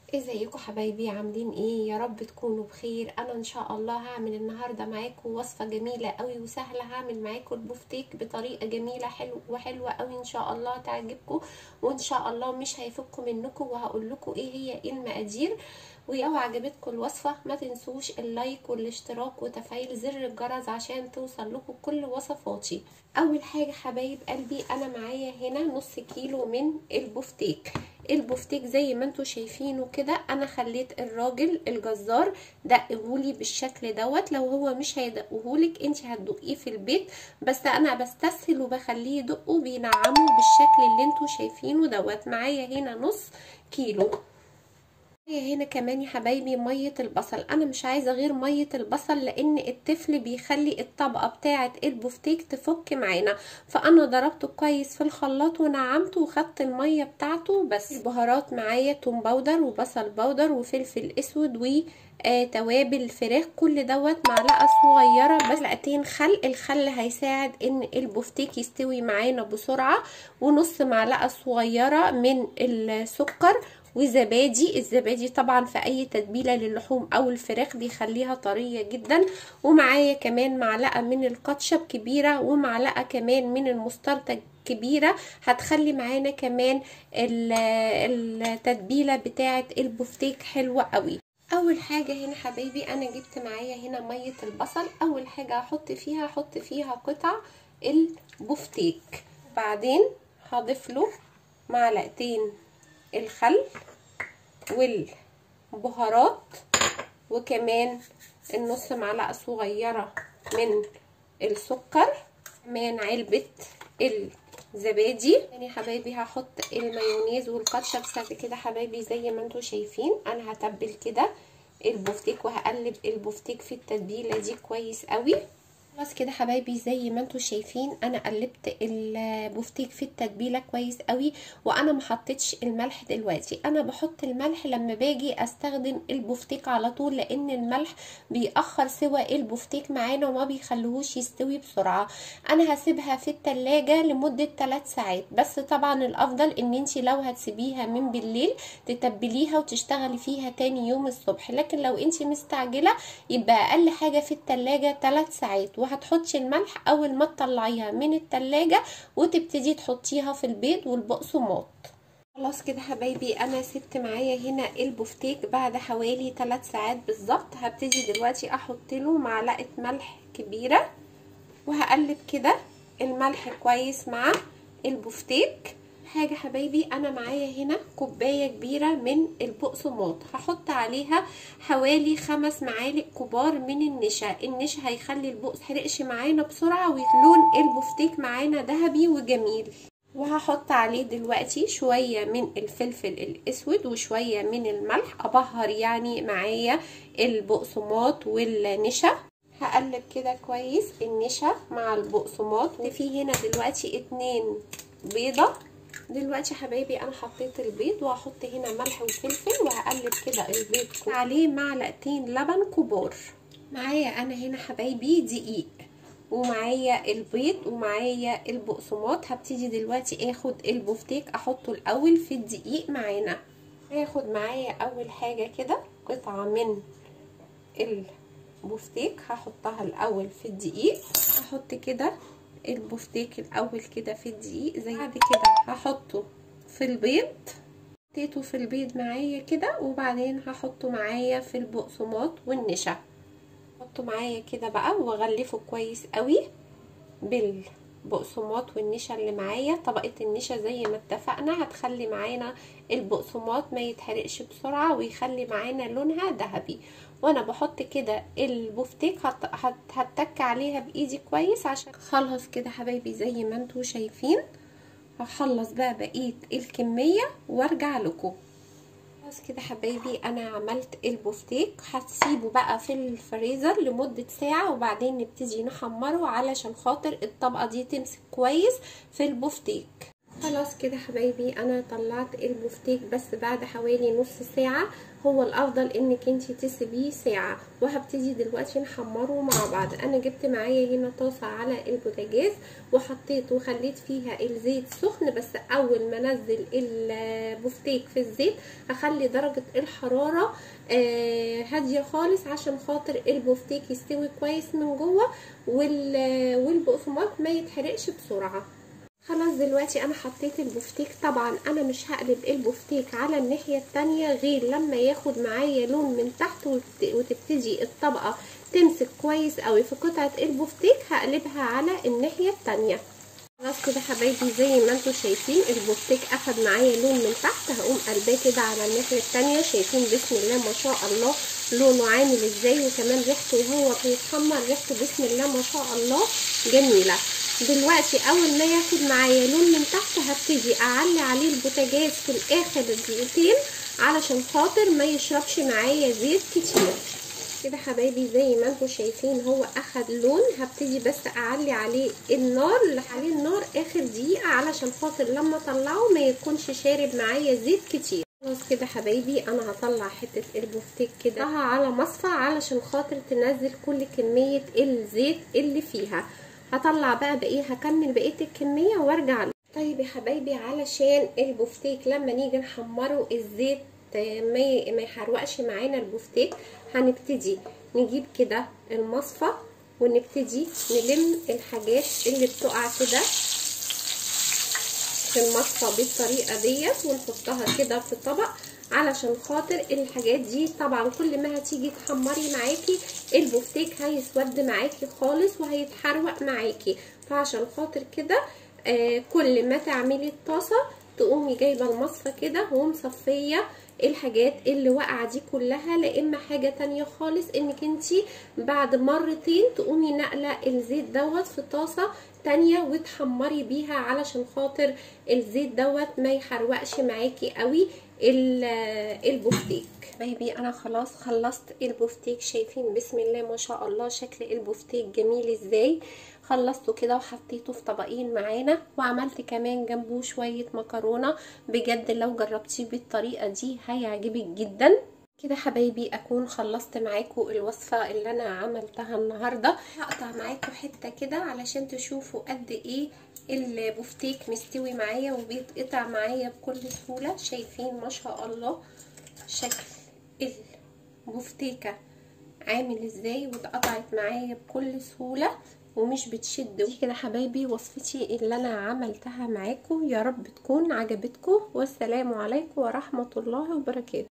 ازيكم حبايبي عاملين ايه يا رب تكونوا بخير انا ان شاء الله هعمل النهارده معاكم وصفه جميله قوي وسهله هعمل معاكم البفتيك بطريقه جميله حلو وحلوه قوي ان شاء الله تعجبكم وان شاء الله مش هيفكوا منكم وهقول لكم ايه هي ايه المقادير ولو عجبتكم الوصفه ما تنسوش اللايك والاشتراك وتفعيل زر الجرس عشان توصل لكم كل وصفاتي اول حاجه حبايب قلبي انا معايا هنا نص كيلو من البفتيك البفتيك زي ما انتوا شايفينه كده انا خليت الراجل الجزار دقهولي بالشكل دوت لو هو مش هيدقهولك انت هتدقيه في البيت بس انا بستسهل وبخليه يدقه بينعمه بالشكل اللي انتوا شايفينه دوت معايا هنا نص كيلو هنا كمان يا حبايبي ميه البصل انا مش عايزه غير ميه البصل لان التفل بيخلي الطبقه بتاعه البفتيك تفك معانا فانا ضربته كويس في الخلاط ونعمته وخدت الميه بتاعته بس البهارات معايا توم باودر وبصل باودر وفلفل اسود و آه توابل فراخ كل دوت معلقه صغيره بس معلقتين خل الخل هيساعد ان البفتيك يستوي معانا بسرعه ونص معلقه صغيره من السكر وزبادي الزبادي طبعا في اي تتبيله للحوم او الفراخ بيخليها طريه جدا ومعايا كمان معلقه من الكاتشب كبيره ومعلقه كمان من المستردة كبيرة هتخلي معانا كمان التتبيلة بتاعة البفتيك حلوة قوي اول حاجة هنا حبايبي انا جبت معايا هنا مية البصل اول حاجة هحط فيها هحط فيها قطع البفتيك بعدين هضيف له معلقتين الخل والبهارات وكمان النص معلقه صغيره من السكر كمان علبه الزبادي يعني حبايبي هحط المايونيز والكاتشب بعد كده حبايبي زي ما انتم شايفين انا هتبل كده البفتيك وهقلب البفتيك في التتبيله دي كويس قوي خلاص كده حبايبي زي ما انتم شايفين انا قلبت البفتيك في التتبيله كويس قوي وانا ما حطيتش الملح دلوقتي انا بحط الملح لما باجي استخدم البفتيك على طول لان الملح بيأخر سوى البفتيك معانا وما بيخليهوش يستوي بسرعه انا هسيبها في التلاجة لمده 3 ساعات بس طبعا الافضل ان انت لو هتسيبيها من بالليل تتبليها وتشتغلي فيها تاني يوم الصبح لكن لو انت مستعجله يبقى اقل حاجه في التلاجة 3 ساعات وهتحطي الملح اول ما تطلعيها من التلاجة وتبتدي تحطيها في البيض والبقسماط خلاص كده حبايبي انا سبت معايا هنا البفتيك بعد حوالي 3 ساعات بالظبط هبتدي دلوقتي احط له معلقه ملح كبيره وهقلب كده الملح كويس مع البفتيك حاجه حبايبي انا معايا هنا كوبايه كبيره من البقسماط هحط عليها حوالي خمس معالق كبار من النشا النشا هيخلي البقس حرقش معانا بسرعه ولون البفتيك معانا ذهبي وجميل وهحط عليه دلوقتي شوية من الفلفل الاسود وشوية من الملح ابهر يعني معايا البقسماط والنشا هقلب كده كويس النشا مع البقسماط وفي هنا دلوقتي اتنين بيضة دلوقتي حبايبي انا حطيت البيض وهحط هنا ملح وفلفل وهقلب كده البيض عليه معلقتين لبن كبار معايا انا هنا حبايبي دقيق ومعايا البيض ومعايا البقسماط هبتدي دلوقتي اخد البفتيك احطه الاول في الدقيق معانا هاخد معايا اول حاجه كده قطعه من البفتيك هحطها الاول في الدقيق هحط كده البفتيك الاول كده في الدقيق زي بعد كده هحطه في البيض حطيته في البيض معايا كده وبعدين هحطه معايا في البقسماط والنشا احطه معايا كده بقى واغلفه كويس قوي بالبقسماط والنشا اللي معايا طبقه النشا زي ما اتفقنا هتخلي معانا البقسماط ما يتحرقش بسرعه ويخلي معانا لونها ذهبي وانا بحط كده البفتيك هت... هت... هتك عليها بايدي كويس عشان خلص كده حبايبي زي ما انتوا شايفين هخلص بقى بقيه الكميه وارجع لكم خلاص كده حبايبي انا عملت البفتيك هتسيبه بقى في الفريزر لمده ساعه وبعدين نبتدي نحمره علشان خاطر الطبقه دي تمسك كويس في البفتيك خلاص كده حبايبي انا طلعت البفتيك بس بعد حوالي نص ساعة هو الافضل انك انتي تسيبيه ساعة وهبتدي دلوقتي نحمره مع بعض انا جبت معايا هنا طاسة على البوتاجاز وحطيت وخليت فيها الزيت سخن بس اول ما انزل البفتيك في الزيت هخلي درجة الحرارة آه هادية خالص عشان خاطر البفتيك يستوي كويس من جوه والبقسماط ما يتحرقش بسرعة خلاص دلوقتي انا حطيت البفتيك طبعا انا مش هقلب البفتيك على الناحية التانية غير لما ياخد معايا لون من تحت وتبتدي الطبقة تمسك كويس قوي في قطعة البفتيك هقلبها على الناحية التانية خلاص كده حبايبي زي ما انتم شايفين البفتيك اخد معايا لون من تحت هقوم قلباه كده على الناحية التانية شايفين بسم الله ما شاء الله لونه عامل ازاي وكمان ريحته وهو بيتحمر ريحته بسم الله ما شاء الله جميلة دلوقتي اول ما ياخد معايا لون من تحت هبتدي اعلي عليه البوتاجاز في الاخر دقيقتين علشان خاطر ما يشربش معايا زيت كتير كده حبايبي زي ما انتم شايفين هو اخد لون هبتدي بس اعلي عليه النار اللي عليه النار اخر دقيقه علشان خاطر لما اطلعه ما يكونش شارب معايا زيت كتير خلاص كده حبايبي انا هطلع حته البفتيك كده على مصفى علشان خاطر تنزل كل كميه الزيت اللي فيها هطلع بقى بقيه هكمل بقيه الكميه وارجع له طيب يا حبايبي علشان البفتيك لما نيجي نحمره الزيت ما ما يحرقش معانا البفتيك هنبتدي نجيب كده المصفى ونبتدي نلم الحاجات اللي بتقع كده في المصفى بالطريقه ديت ونحطها كده في طبق علشان خاطر الحاجات دي طبعا كل ما هتيجي تحمري معاكي البفتيك هيسود معاكي خالص وهيتحروق معاكي فعشان خاطر كده آه كل ما تعملي الطاسه تقومي جايبه المصفى كده ومصفيه الحاجات اللي واقعه دي كلها لا اما حاجه تانية خالص انك انتي بعد مرتين تقومي نقله الزيت دوت في طاسه تانية وتحمري بيها علشان خاطر الزيت دوت ما يحروقش معاكي قوي البفتيك بيبي انا خلاص خلصت البفتيك شايفين بسم الله ما شاء الله شكل البفتيك جميل ازاي خلصته كده وحطيته في طبقين معانا وعملت كمان جنبه شويه مكرونه بجد لو جربتيه بالطريقه دي هيعجبك جدا كده حبايبي اكون خلصت معاكم الوصفه اللي انا عملتها النهارده هقطع معاكم حته كده علشان تشوفوا قد ايه البفتيك مستوي معايا وبيتقطع معايا بكل سهوله شايفين ما شاء الله شكل البفتيكه عامل ازاي واتقطعت معايا بكل سهوله ومش بتشد دي كده حبايبي وصفتي اللي انا عملتها معاكم يا رب تكون عجبتكم والسلام عليكم ورحمه الله وبركاته